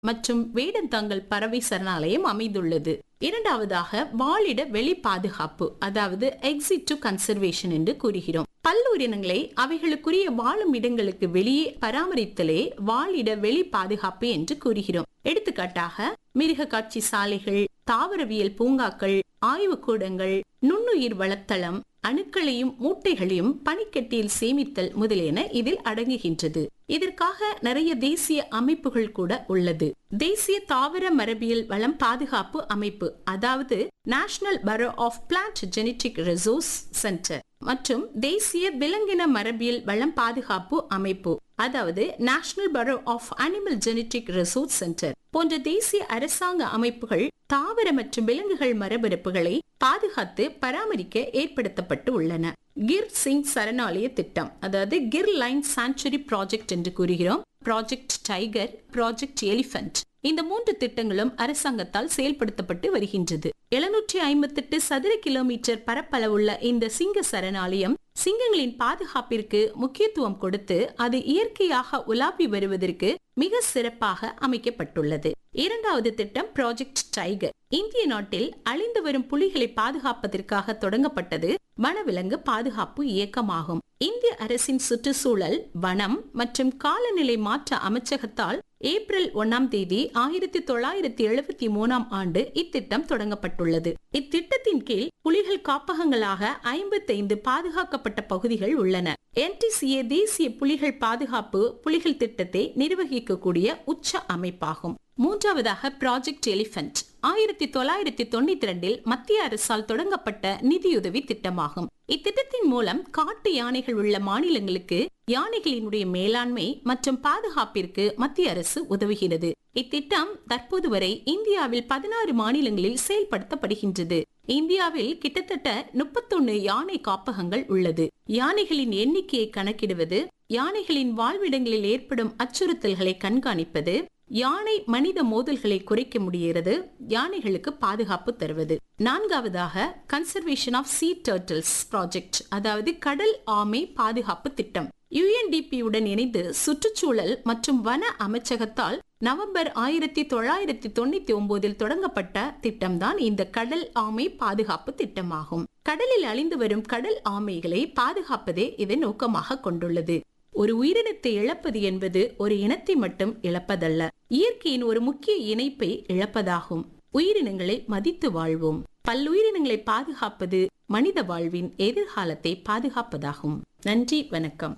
மற்றும் வேடந்தாங்கல் பறவை சரணாலயம் அமைந்துள்ளது இரண்டாவதாக வாழிட வெளி பாதுகாப்பு அதாவது எக்ஸிட் டு கன்சர்வேஷன் என்று கூறுகிறோம் பல்லுயிரினங்களை அவைகளுக்குரிய வாழும் இடங்களுக்கு வெளியே பராமரித்தலே வாழிட வெளி பாதுகாப்பு என்று கூறுகிறோம் எடுத்துக்காட்டாக மிருக காட்சி சாலைகள் தாவரவியல் பூங்காக்கள் ஆய்வுக்கூடங்கள் நுண்ணுயிர் வளத்தளம் அணுக்களையும் மூட்டைகளையும் பனிக்கட்டியில் சேமித்தல் முதலியன இதில் அடங்குகின்றது இதற்காக நிறைய தேசிய அமைப்புகள் கூட உள்ளது தேசிய தாவர மரபியல் வளம் பாதுகாப்பு அமைப்பு அதாவது National Bureau of Plant Genetic Resource Centre மற்றும் தேசிய விலங்கின மரபியல் வளம் பாதுகாப்பு அமைப்பு அதாவது National Bureau of Animal Genetic Resource Centre போன்ற தேசிய அரசாங்க அமைப்புகள் தாவர மற்றும் விலங்குகள் மரபரப்புகளை பாதுகாத்து பராமரிக்க ஏற்படுத்தப்பட்டு உள்ளன கிர் சிங் சரணாலய திட்டம் அதாவது கிர் லைன் சான்ச்சுரி ப்ராஜெக்ட் என்று கூறுகிறோம் ப்ராஜெக்ட் டைகர் ப்ராஜெக்ட் எலிபென்ட் இந்த மூன்று திட்டங்களும் அரசாங்கத்தால் செயல்படுத்தப்பட்டு வருகின்றது எழுநூற்றி ஐம்பத்தெட்டு சதுர கிலோமீட்டர் பரப்பளவுள்ள இந்த சிங்க சரணாலயம் சிங்கங்களின் பாதுகாப்பிற்கு முக்கியத்துவம் கொடுத்து அது இயற்கையாக உலாவி வருவதற்கு மிக சிறப்பாக அமைக்கப்பட்டுள்ளது இரண்டாவது திட்டம் ப்ராஜெக்ட் டைகர் இந்திய நாட்டில் அழிந்து வரும் புலிகளை பாதுகாப்பதற்காக தொடங்கப்பட்டது வனவிலங்கு பாதுகாப்பு இயக்கமாகும் இந்திய அரசின் சுற்றுச்சூழல் வனம் மற்றும் காலநிலை மாற்ற அமைச்சகத்தால் ஏப்ரல் ஒன்னாம் தேதி ஆயிரத்தி தொள்ளாயிரத்தி எழுபத்தி மூணாம் ஆண்டு இத்திட்டம் தொடங்கப்பட்டுள்ளது இத்திட்டத்தின் கீழ் புலிகள் காப்பகங்களாக ஐம்பத்தைந்து பாதுகாக்கப்பட்ட பகுதிகள் உள்ளன என்டிசிஏ தேசிய புலிகள் பாதுகாப்பு புலிகள் திட்டத்தை நிர்வகிக்கக்கூடிய உச்ச அமைப்பாகும் மூன்றாவதாக ப்ராஜெக்ட் எலிபென்ட் ஆயிரத்தி தொள்ளாயிரத்தி தொண்ணூத்தி ரெண்டில் மத்திய அரசால் தொடங்கப்பட்ட நிதியுதவி திட்டமாகும் இத்திட்டத்தின் மூலம் காட்டு யானைகள் உள்ள மாநிலங்களுக்கு யானைகளினுடைய மேலாண்மை மற்றும் பாதுகாப்பிற்கு மத்திய அரசு உதவுகிறது இத்திட்டம் தற்போது வரை இந்தியாவில் பதினாறு மாநிலங்களில் செயல்படுத்தப்படுகின்றது இந்தியாவில் கிட்டத்தட்ட முப்பத்தொன்னு யானை காப்பகங்கள் உள்ளது யானைகளின் எண்ணிக்கையை கணக்கிடுவது யானைகளின் வாழ்விடங்களில் ஏற்படும் அச்சுறுத்தல்களை கண்காணிப்பது யானை மனித மோதல்களை குறைக்க முடிகிறது யானைகளுக்கு பாதுகாப்பு தருவது நான்காவதாக conservation of sea turtles project அதாவது கடல் ஆமை பாதுகாப்பு திட்டம் யுஎன்டிபி உடன் இணைந்து சுற்றுச்சூழல் மற்றும் வன அமைச்சகத்தால் நவம்பர் ஆயிரத்தி தொள்ளாயிரத்தி தொண்ணூத்தி ஒன்பதில் தொடங்கப்பட்ட திட்டம்தான் இந்த கடல் ஆமை பாதுகாப்பு திட்டமாகும் கடலில் அழிந்து வரும் கடல் ஆமைகளை பாதுகாப்பதே இதை நோக்கமாக கொண்டுள்ளது ஒரு உயிரினத்தை இழப்பது என்பது ஒரு இனத்தை மட்டும் இழப்பதல்ல இயற்கையின் ஒரு முக்கிய இணைப்பை இழப்பதாகும் உயிரினங்களை மதித்து வாழ்வோம் பல்லுயிரினங்களை பாதுகாப்பது மனித வாழ்வின் எதிர்காலத்தை பாதுகாப்பதாகும் நன்றி வணக்கம்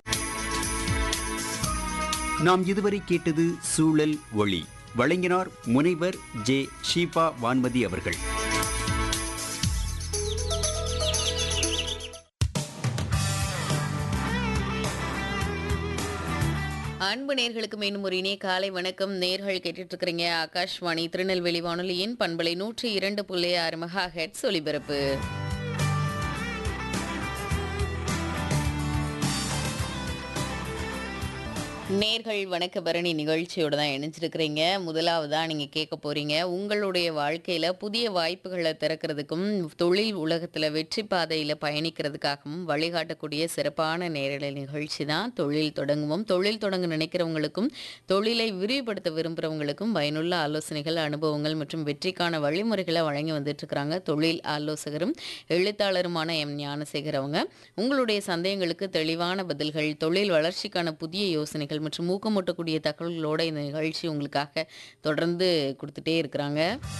நாம் இதுவரை கேட்டது சூழல் ஒளி வழங்கினார் முனைவர் ஜே ஷீபா வான்மதி அவர்கள் அன்பு நேர்களுக்கு மீண்டும் ஒரு இணைய காலை வணக்கம் நேர்கள் கேட்டுட்டு இருக்கிறீங்க ஆகாஷ்வாணி திருநெல்வேலி வானொலியின் பண்பலை நூற்றி இரண்டு புள்ளி ஆறு மெகா ஹெட்ஸ் ஒலிபரப்பு நேர்கள் வணக்க பரணி நிகழ்ச்சியோட தான் இணைஞ்சிருக்கிறீங்க முதலாவதா நீங்க கேட்க போறீங்க உங்களுடைய வாழ்க்கையில புதிய வாய்ப்புகளை திறக்கிறதுக்கும் தொழில் உலகத்துல வெற்றி பாதையில பயணிக்கிறதுக்காகவும் வழிகாட்டக்கூடிய சிறப்பான நேரலை நிகழ்ச்சி தான் தொழில் தொடங்குவோம் தொழில் தொடங்க நினைக்கிறவங்களுக்கும் தொழிலை விரிவுபடுத்த விரும்புகிறவங்களுக்கும் பயனுள்ள ஆலோசனைகள் அனுபவங்கள் மற்றும் வெற்றிக்கான வழிமுறைகளை வழங்கி வந்துட்டு இருக்கிறாங்க தொழில் ஆலோசகரும் எழுத்தாளருமான எம் ஞானசேகர் அவங்க உங்களுடைய சந்தேகங்களுக்கு தெளிவான பதில்கள் தொழில் வளர்ச்சிக்கான புதிய யோசனைகள் மற்றும் ஊக்கமூட்டக்கூடிய தகவல்களோட இந்த நிகழ்ச்சி உங்களுக்காக தொடர்ந்து கொடுத்துட்டே இருக்கிறாங்க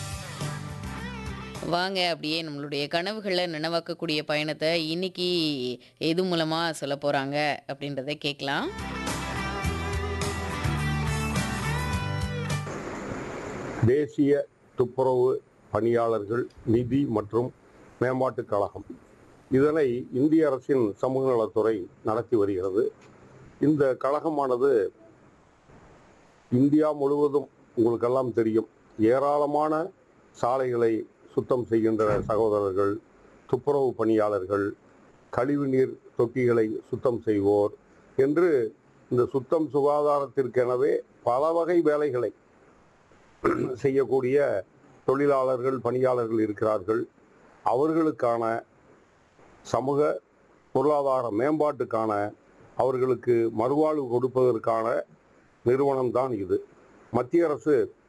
வாங்க அப்படியே நம்மளுடைய கனவுகளை நினைவாக்கக்கூடிய பயணத்தை இன்னைக்கு எது மூலமா சொல்ல போறாங்க அப்படின்றத கேட்கலாம் தேசிய துப்புரவு பணியாளர்கள் நிதி மற்றும் மேம்பாட்டுக் கழகம் இதனை இந்திய அரசின் சமூக நலத்துறை நடத்தி வருகிறது இந்த கழகமானது இந்தியா முழுவதும் உங்களுக்கெல்லாம் தெரியும் ஏராளமான சாலைகளை சுத்தம் செய்கின்ற சகோதரர்கள் துப்புரவு பணியாளர்கள் கழிவுநீர் தொட்டிகளை சுத்தம் செய்வோர் என்று இந்த சுத்தம் சுகாதாரத்திற்கெனவே பல வகை வேலைகளை செய்யக்கூடிய தொழிலாளர்கள் பணியாளர்கள் இருக்கிறார்கள் அவர்களுக்கான சமூக பொருளாதார மேம்பாட்டுக்கான அவர்களுக்கு மறுவாழ்வு கொடுப்பதற்கான நிறுவனம் தான் இது மத்திய அரசு